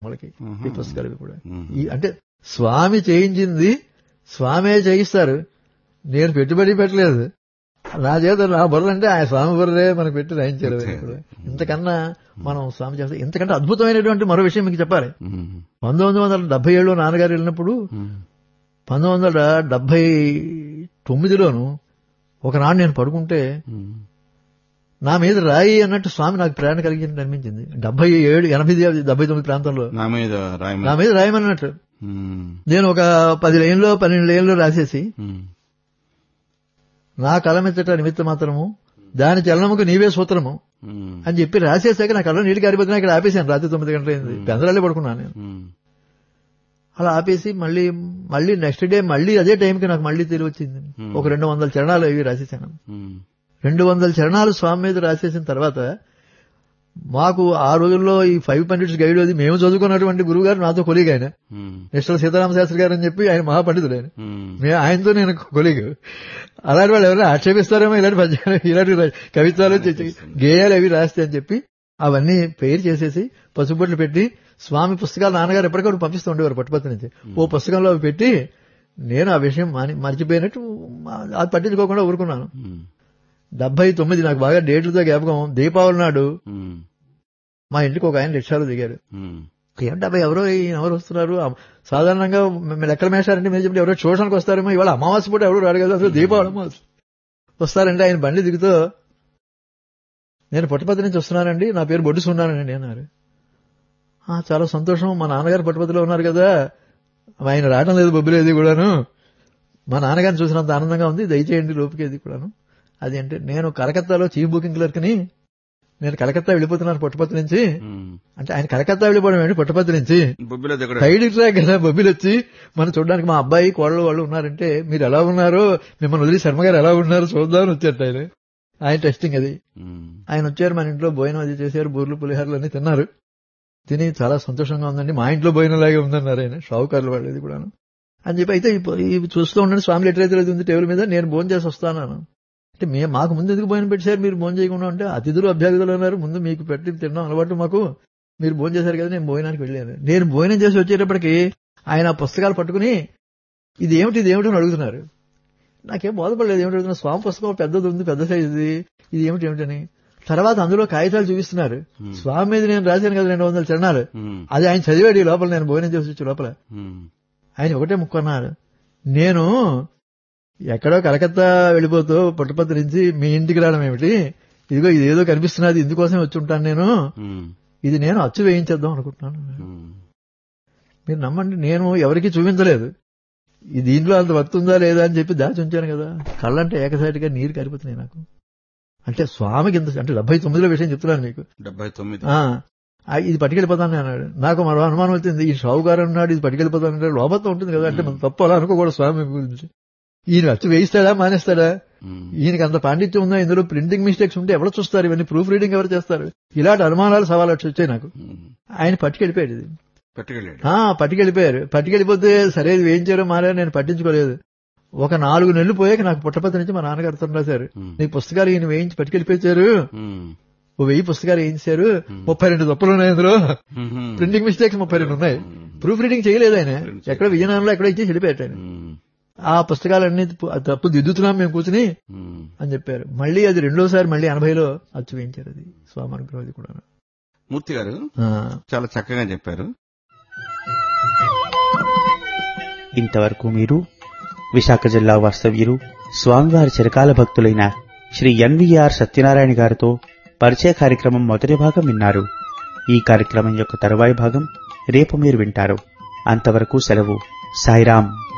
వాళ్ళకి మ్మ్. ఈ పుస్తకాలు ఇవి కూడా మ్మ్. ఈ అంటే స్వామి చేయించింది స్వామే చేయిస్తారు నేను పెట్టుబడి పెట్టలేదు నా చేత నా బుర్ర అంటే ఆయన స్వామి బుర్రే మనకు పెట్టి రాయించారు అంతే. ఇక్కడ. ఇంతకన్నా మనం స్వామి చేస్తే ఇంతకంటే అద్భుతమైనటువంటి మరో విషయం మీకు చెప్పాలి మ్మ్. పంతొమ్మిది వందల డెబ్బై ఏడులో నాన్నగారు వెళ్ళినప్పుడు మ్మ్. పంతొమ్మిది వందల డెబ్బై తొమ్మిదిలోను ఒకనాడు నేను పడుకుంటే మ్మ్. నా మీద రాయి అన్నట్టు స్వామి నాకు ప్రేరణ కలిగింది అనిపించింది డెబ్బై ఏడు ఎనభై డెబ్బై తొమ్మిది ప్రాంతంలో నా మీద నా రాయమని మీద రాయమన్నట్టు మ్మ్. నేను ఒక పది లైన్లో పన్నెండు లైన్లో రాసేసి మ్మ్. నా కలమెత్తట నిమిత్త మాత్రము దాని చలనముకు నీవే సూత్రము మ్మ్. అని చెప్పి రాసేసాక నా కళ్ళ నీళ్ళు కారిపోతున్నా ఇక్కడ ఆపేసాను రాత్రి తొమ్మిది గంటలైంది పెందరాలే పడుకున్నాను నేను మ్మ్. అలా ఆపేసి మళ్ళీ మళ్ళీ నెక్స్ట్ డే మళ్ళీ అదే టైంకి నాకు మళ్ళీ తెలివి వచ్చింది Hmm. ఒక రెండు వందల చరణాలు అవి రాసేసాను మ్మ్. రెండు వందల చరణాలు స్వామి మీద రాసేసిన తర్వాత మాకు ఆ రోజుల్లో ఈ ఫైవ్ పండిట్స్ గైడ్ అది మేము చదువుకున్నటువంటి గురువు గారు నాతో కొలీగ్ ఆయన మ్మ్. నిష్టల సీతారామ శాస్త్రి గారు అని చెప్పి ఆయన మహాపండితుడు ఆయన మ్మ్. మే ఆయనతో నేను కొలీగ్ అలాంటి వాళ్ళు ఎవరైనా ఆక్షేపిస్తారేమో ఇలాంటి పద్యాలు ఇలాంటి రా- కవిత్వాలు చేసి- గేయాలు అవి రాస్తే అని చెప్పి అవన్నీ పేరు చేసేసి పసుపుబొట్లు పెట్టి స్వామి పుస్తకాలు నాన్నగారు ఎప్పటికప్పుడు పంపిస్తూ ఉండేవారు పట్టుపత్రి నుంచి ఓ పుస్తకంలో అవి పెట్టి నేను ఆ విషయం మాని- మర్చిపోయినట్టు మా- అది పట్టించుకోకుండా ఊరుకున్నాను మ్మ్. డెబ్బై తొమ్మిది నాకు బాగా డేట్లతో జ్ఞాపకం దీపావళి నాడు మ్మ్. మా ఇంటికి ఒక ఆయన రిక్షాలో దిగారు మ్మ్. ఏమిటి అబ్బాయి ఎవరో ఈయన ఎవరు వస్తున్నారు ఆ- సాధారణంగా మేము లెక్కల మేషారంటే మీరు చెప్పి ఎవరో చూడడానికి వస్తారేమో ఇవాళ అమావాస్య పూట ఎవరు రాడు కదా అసలు దీపావళి అమావాస్య వస్తారంటే ఆయన బండి దిగుతూ నేను పుట్టపతి నుంచి వస్తున్నానండి నా పేరు బొడ్డు సున్నానండి అన్నారు "ఆ, చాలా సంతోషం మా నాన్నగారు పుట్టపతిలో ఉన్నారు కదా ఆయన రావడం లేదు బొబ్బిలేది కూడాను మా నాన్నగారిని చూసినంత ఆనందంగా ఉంది దయచేయండి లోపుకేది కూడాను అది అంటే నేను కలకత్తాలో చీఫ్ బుకింగ్ క్లర్క్ని నేను కలకత్తా వెళ్ళిపోతున్నాను పుట్టపతి నుంచి మ్మ్. అంటే ఆయన కలకత్తా వెళ్ళిపోవడం ఏంటి పుట్టపర్తి నుంచి బొబ్బిలో దగ్గర సైడ్ ట్రాక్ కదా బొబ్బిలు వచ్చి మనం చూడడానికి మా అబ్బాయి కోడలు వాళ్ళు ఉన్నారంటే మీరు ఎలా ఉన్నారు మిమ్మల్ని వదిలి శర్మ గారు ఎలా ఉన్నారు చూద్దామని వచ్చారు ఆయన ఆయన టెస్టింగ్ అది మ్మ్. ఆయన వచ్చారు మన ఇంట్లో భోజనం అది చేశారు బూర్లు పులిహారలు అన్ని తిన్నారు తిని చాలా సంతోషంగా ఉందండి మా ఇంట్లో భోజనంలాగే ఉందన్నారు ఆయన షావుకారులు వాళ్ళు ఇది కూడాను అని చెప్పి అయితే ఇప్పు- ఇవి చూస్తూ ఉండండి స్వామి లెటర్ అయితే ఉంది టేబుల్ మీద నేను భోజనం చేసి వస్తాను అంటే మేము మాకు ముందు ఎందుకు భోజనం పెట్టారు మీరు భోజనం చేయకుండా అంటే అతిథులు అభ్యర్థులు అన్నారు ముందు మీకు పెట్టి తినడం అలవాటు మాకు మీరు భోజనం చేశారు కదా నేను భోజనానికి వెళ్ళాను నేను భోజనం చేసి వచ్చేటప్పటికి ఆయన ఆ పుస్తకాలు పట్టుకుని ఇది ఏమిటి ఇది ఏమిటి అని అడుగుతున్నారు నాకేం బోధపడలేదు ఏమిటి అడుగుతున్నా స్వామి పుస్తకం పెద్దది ఉంది పెద్ద సైజు ఇది ఇది ఏమిటి ఏమిటని తర్వాత అందులో కాగితాలు చూపిస్తున్నారు మ్మ్. స్వామి మీద నేను రాశాను కదా రెండు వందల చరణాలు మ్మ్. అది ఆయన చదివాడు ఈ లోపల నేను భోజనం చేసి వచ్చి లోపల మ్మ్. ఆయన ఒకటే ముక్కున్నారు నేను ఎక్కడో కలకత్తా వెళ్ళిపోతూ పుట్టపత్తి నుంచి మీ ఇంటికి రావడం ఏమిటి ఇదిగో ఇది ఏదో కనిపిస్తున్నది ఇందుకోసం వచ్చి ఉంటాను నేను మ్మ్. ఇది నేను అచ్చు వేయించేద్దాం అనుకుంటున్నాను మ్మ్. మీరు నమ్మండి నేను ఎవరికి చూపించలేదు ఈ దీంట్లో అంత వస్తుందా లేదా అని చెప్పి దాచి ఉంచాను కదా కళ్ళంటే ఏకసాటిగా నీరు కరిపోతున్నాయి నాకు అంటే స్వామికి ఇంత అంటే డెబ్బై తొమ్మిదిలో విషయం చెప్తున్నాను మీకు డెబ్బై తొమ్మిది ఆ, ఆ, ఇది పట్టుకెళ్ళిపోతాను అన్నాడు నాకు మరో అనుమానం వచ్చింది ఈ షావుకారు అన్నాడు ఇది పట్టుకెళ్ళిపోతాను అంటే లోపల ఉంటుంది కదా అంటే మనం తప్పు అలా అనుకోకూడదు స్వామి గురించి ఈయన వచ్చి వేయిస్తాడా మానేస్తాడా మ్మ్. ఈయనకి అంత పాండిత్యం ఉందా ఇందులో ప్రింటింగ్ మిస్టేక్స్ ఉంటే ఎవరు చూస్తారు ఇవన్నీ ప్రూఫ్ రీడింగ్ ఎవరు చేస్తారు ఇలాంటి అనుమానాలు సవాలు వచ్చి వచ్చాయి నాకు మ్మ్. ఆయన పట్టుకెళ్ళిపోయాడు ఇది పట్టుకెళ్ళాడు ఆ పట్టుకెళ్ళిపోయారు పట్టుకెళ్ళిపోతే సరే ఇది వేయించారో మారా నేను పట్టించుకోలేదు ఒక నాలుగు నెలలు పోయాక నాకు పుట్టపత్తి నుంచి మా నాన్నగారు ఉత్తరం రాశారు మ్మ్. నీ పుస్తకాలు ఈయన వేయించి పట్టుకెళ్ళిపోయారు మ్మ్. ఓ వెయ్యి పుస్తకాలు వేయించారు ముప్పై రెండు తప్పులు ఉన్నాయి అందులో మ్మ్. ప్రింటింగ్ మిస్టేక్స్ ముప్పై రెండు ఉన్నాయి ప్రూఫ్ రీడింగ్ చేయలేదు ఆయన ఎక్కడ విజయనగరంలో ఎక్కడ ఇచ్చి వెళ్ళిపోయాడు ఆయన మ్మ్. ఆ పుస్తకాలన్నీ పు- ఆ తప్పు దిద్దుతున్నాం మేము కూర్చుని మ్మ్. అని చెప్పారు మళ్ళీ అది రెండోసారి మళ్ళీ ఎనభైలో అచ్చు వేయించారు అది స్వామి అనుగ్రహం అది కూడా మూర్తి గారు ఆ, చాలా చక్కగా చెప్పారు ఇంతవరకు మీరు విశాఖ జిల్లా వాస్తవ్యులు స్వామివారి చిరకాల భక్తులైన శ్రీ ఎన్వీఆర్ సత్యనారాయణ గారితో పరిచయ కార్యక్రమం మొదటి భాగం విన్నారు ఈ కార్యక్రమం యొక్క తరువాయి భాగం రేపు మీరు వింటారు అంతవరకు సెలవు సాయిరాం